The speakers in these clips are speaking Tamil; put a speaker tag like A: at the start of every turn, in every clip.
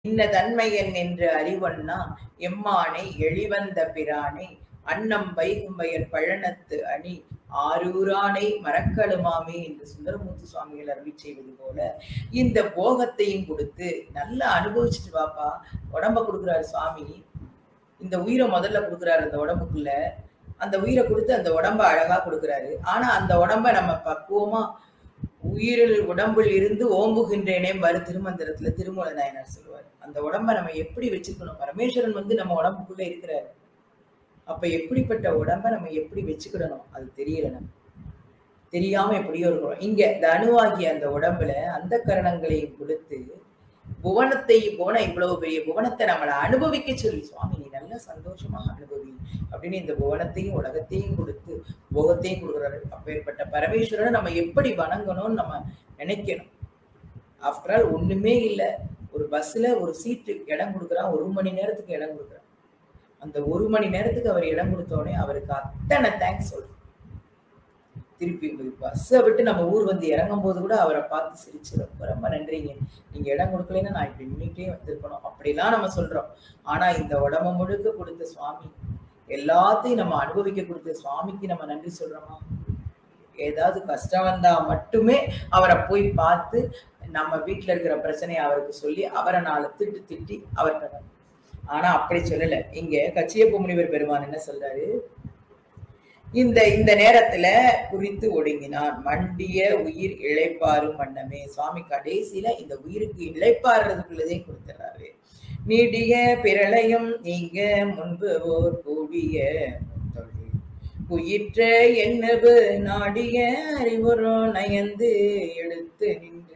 A: இன்ன தன்மையன் என்று அறிவொன்னா எம்மானை எளிவந்த பிரானை அன்னம் வைகும்பயர் பழனத்து அணி ஆரூரானை மறக்கலுமாமே என்று சுந்தரமூர்த்தி சுவாமிகள் அருளி செய்வது போல இந்த போகத்தையும் கொடுத்து நல்லா அனுபவிச்சுட்டு வாப்பா உடம்ப கொடுக்குறாரு சுவாமி இந்த உயிரை முதல்ல கொடுக்குறாரு அந்த உடம்புக்குள்ள அந்த உயிரை கொடுத்து அந்த உடம்ப அழகா கொடுக்குறாரு ஆனா அந்த உடம்ப நம்ம பக்குவமா உயிரில் உடம்பில் இருந்து ஓம்புகின்றேனே மறு திருமந்திரத்துல திருமூல நாயனார் சொல்லுவார் அந்த உடம்ப நம்ம எப்படி வச்சுக்கணும் பரமேஸ்வரன் வந்து நம்ம உடம்புக்குள்ள இருக்கிறாரு அப்ப எப்படிப்பட்ட உடம்ப நம்ம எப்படி வச்சுக்கிடணும் அது தெரியல நம்ம தெரியாம எப்படியோ இருக்கிறோம் இங்க இந்த அணுவாகிய அந்த உடம்புல அந்த கரணங்களையும் கொடுத்து புவனத்தை புவன இவ்வளவு பெரிய புவனத்தை நம்மளை அனுபவிக்க சொல்லி சுவாமி நீ நல்ல சந்தோஷமா அனுபவி அப்படின்னு இந்த புவனத்தையும் உலகத்தையும் கொடுத்து போகத்தையும் கொடுக்குறாரு அப்பேற்பட்ட பரமேஸ்வரனை நம்ம எப்படி வணங்கணும்னு நம்ம நினைக்கணும் ஆஃப்டர் ஆல் ஒண்ணுமே இல்லை ஒரு பஸ்ல ஒரு சீட்டு இடம் கொடுக்குறான் ஒரு மணி நேரத்துக்கு இடம் கொடுக்குறான் அந்த ஒரு மணி நேரத்துக்கு அவர் இடம் கொடுத்தோடனே அவருக்கு அத்தனை தேங்க்ஸ் சொல்றோம் திருப்பி பஸ்ஸை விட்டு நம்ம ஊர் வந்து இறங்கும் போது கூட அவரை பார்த்து சிரிச்சு ரொம்ப ரொம்ப நன்றிங்க நீங்க இடம் கொடுக்கலைன்னா நான் இப்படி நின்றுட்டே வந்திருக்கணும் அப்படிலாம் நம்ம சொல்றோம் ஆனா இந்த உடம்ப முழுக்க கொடுத்த சுவாமி எல்லாத்தையும் நம்ம அனுபவிக்க கொடுத்த சுவாமிக்கு நம்ம நன்றி சொல்றோமா ஏதாவது கஷ்டம் வந்தா மட்டுமே அவரை போய் பார்த்து நம்ம வீட்டுல இருக்கிற பிரச்சனையை அவருக்கு சொல்லி அவரை நாலு திட்டு திட்டி அவர்கிட்ட ஆனா அப்படி சொல்லல இங்க கச்சியப்ப முனிவர் பெருமான் என்ன சொல்றாரு இந்த இந்த நேரத்துல குறித்து ஒடுங்கினான் மண்டிய உயிர் இழைப்பாரும் வண்ணமே சுவாமி கடைசியில இந்த உயிருக்கு இழைப்பாடுறதுக்குள்ளதே கொடுத்துறாரு நீடிய பிரளயம் நீங்க முன்பு ஓர் கூடிய முத்தொழில் குயிற்ற என்னவு நாடிய அறிவுறோ நயந்து எடுத்து நின்று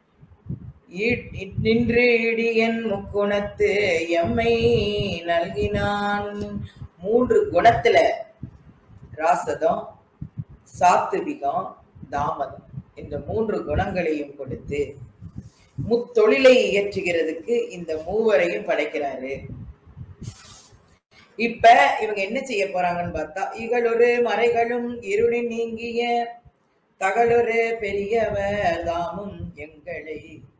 A: நின்று இடியன் முக்குணத்து எம்மை நல்கினான் மூன்று குணத்துல ராசதம் சாத்துவிகம் தாமதம் இந்த மூன்று குணங்களையும் கொடுத்து முத்தொழிலை இயற்றுகிறதுக்கு இந்த மூவரையும் படைக்கிறாரு இப்ப இவங்க என்ன செய்ய போறாங்கன்னு பார்த்தா இகழொரு மறைகளும் இருளின் நீங்கிய தகழொரு பெரியவர் தாமும் எங்களை